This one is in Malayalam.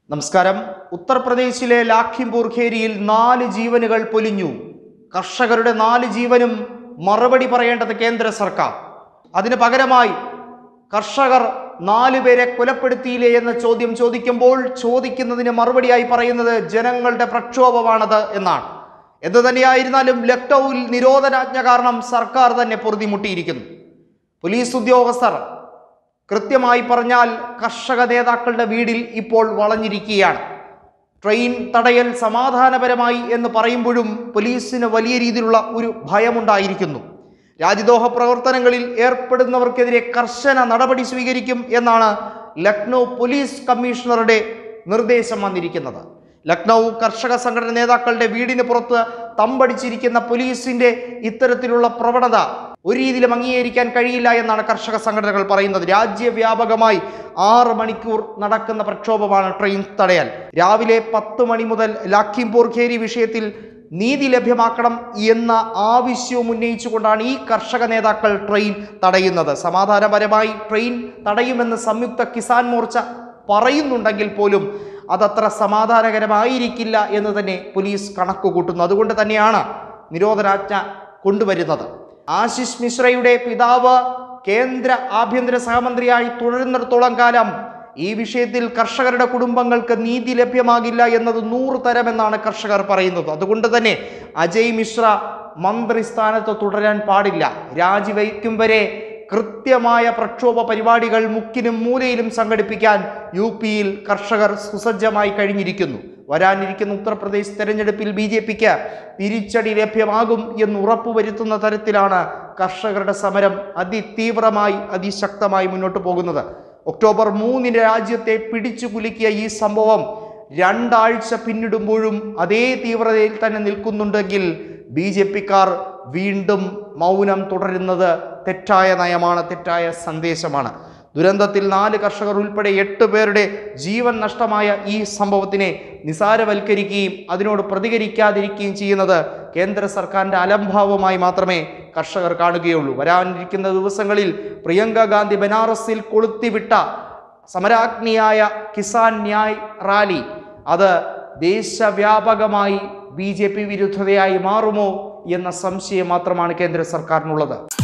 നമസ്കാരം ഉത്തർപ്രദേശിലെ ലാഖിംപൂർ ഖേരിയിൽ നാല് ജീവനുകൾ പൊലിഞ്ഞു കർഷകരുടെ നാല് ജീവനും മറുപടി പറയേണ്ടത് കേന്ദ്ര സർക്കാർ അതിന് പകരമായി കർഷകർ നാലു പേരെ കൊലപ്പെടുത്തിയില്ലേ എന്ന ചോദ്യം ചോദിക്കുമ്പോൾ ചോദിക്കുന്നതിന് മറുപടിയായി പറയുന്നത് ജനങ്ങളുടെ പ്രക്ഷോഭമാണത് എന്നാണ് എന്തു തന്നെയായിരുന്നാലും ലക്നൌവിൽ നിരോധനാജ്ഞ കാരണം സർക്കാർ തന്നെ പൊറുതിമുട്ടിയിരിക്കുന്നു പോലീസ് ഉദ്യോഗസ്ഥർ കൃത്യമായി പറഞ്ഞാൽ കർഷക നേതാക്കളുടെ വീടിൽ ഇപ്പോൾ വളഞ്ഞിരിക്കുകയാണ് ട്രെയിൻ തടയൽ സമാധാനപരമായി എന്ന് പറയുമ്പോഴും പോലീസിന് വലിയ രീതിയിലുള്ള ഒരു ഭയമുണ്ടായിരിക്കുന്നു രാജ്യദ്രോഹ പ്രവർത്തനങ്ങളിൽ ഏർപ്പെടുന്നവർക്കെതിരെ കർശന നടപടി സ്വീകരിക്കും എന്നാണ് ലക്നൗ പോലീസ് കമ്മീഷണറുടെ നിർദ്ദേശം വന്നിരിക്കുന്നത് ലക്നൗ കർഷക സംഘടന നേതാക്കളുടെ വീടിന് പുറത്ത് തമ്പടിച്ചിരിക്കുന്ന പോലീസിന്റെ ഇത്തരത്തിലുള്ള പ്രവണത ഒരു രീതിയിലും അംഗീകരിക്കാൻ കഴിയില്ല എന്നാണ് കർഷക സംഘടനകൾ പറയുന്നത് രാജ്യവ്യാപകമായി ആറ് മണിക്കൂർ നടക്കുന്ന പ്രക്ഷോഭമാണ് ട്രെയിൻ തടയൽ രാവിലെ പത്ത് മണി മുതൽ ലാഖിംപൂർ ഖേരി വിഷയത്തിൽ നീതി ലഭ്യമാക്കണം എന്ന ആവശ്യവും ഉന്നയിച്ചുകൊണ്ടാണ് ഈ കർഷക നേതാക്കൾ ട്രെയിൻ തടയുന്നത് സമാധാനപരമായി ട്രെയിൻ തടയുമെന്ന് സംയുക്ത കിസാൻ മോർച്ച പറയുന്നുണ്ടെങ്കിൽ പോലും അതത്ര സമാധാനകരമായിരിക്കില്ല എന്ന് തന്നെ പോലീസ് കണക്ക് കൂട്ടുന്നു അതുകൊണ്ട് തന്നെയാണ് നിരോധനാജ്ഞ കൊണ്ടുവരുന്നത് ആശിഷ് മിശ്രയുടെ പിതാവ് കേന്ദ്ര ആഭ്യന്തര സഹമന്ത്രിയായി തുടരുന്നിടത്തോളം കാലം ഈ വിഷയത്തിൽ കർഷകരുടെ കുടുംബങ്ങൾക്ക് നീതി ലഭ്യമാകില്ല എന്നത് നൂറ് തരമെന്നാണ് കർഷകർ പറയുന്നത് അതുകൊണ്ട് തന്നെ അജയ് മിശ്ര മന്ത്രി സ്ഥാനത്ത് തുടരാൻ പാടില്ല രാജിവയ്ക്കും വരെ കൃത്യമായ പ്രക്ഷോഭ പരിപാടികൾ മുക്കിനും മൂലയിലും സംഘടിപ്പിക്കാൻ യു പിയിൽ കർഷകർ സുസജ്ജമായി കഴിഞ്ഞിരിക്കുന്നു വരാനിരിക്കുന്ന ഉത്തർപ്രദേശ് തെരഞ്ഞെടുപ്പിൽ ബി ജെ പിക്ക് തിരിച്ചടി ലഭ്യമാകും എന്ന് ഉറപ്പുവരുത്തുന്ന തരത്തിലാണ് കർഷകരുടെ സമരം അതിതീവ്രമായി അതിശക്തമായി മുന്നോട്ട് പോകുന്നത് ഒക്ടോബർ മൂന്നിന് രാജ്യത്തെ പിടിച്ചു കുലുക്കിയ ഈ സംഭവം രണ്ടാഴ്ച പിന്നിടുമ്പോഴും അതേ തീവ്രതയിൽ തന്നെ നിൽക്കുന്നുണ്ടെങ്കിൽ ബി ജെ പിക്കാർ വീണ്ടും മൗനം തുടരുന്നത് തെറ്റായ നയമാണ് തെറ്റായ സന്ദേശമാണ് ദുരന്തത്തിൽ നാല് കർഷകർ ഉൾപ്പെടെ എട്ട് പേരുടെ ജീവൻ നഷ്ടമായ ഈ സംഭവത്തിനെ നിസാരവൽക്കരിക്കുകയും അതിനോട് പ്രതികരിക്കാതിരിക്കുകയും ചെയ്യുന്നത് കേന്ദ്ര സർക്കാരിൻ്റെ അലംഭാവമായി മാത്രമേ കർഷകർ കാണുകയുള്ളൂ വരാനിരിക്കുന്ന ദിവസങ്ങളിൽ പ്രിയങ്ക ഗാന്ധി ബനാറസിൽ കൊളുത്തിവിട്ട സമരാഗ്നിയായ കിസാൻ ന്യായ് റാലി അത് ദേശവ്യാപകമായി ബി ജെ പി വിരുദ്ധതയായി മാറുമോ എന്ന സംശയം മാത്രമാണ് കേന്ദ്ര സർക്കാരിനുള്ളത്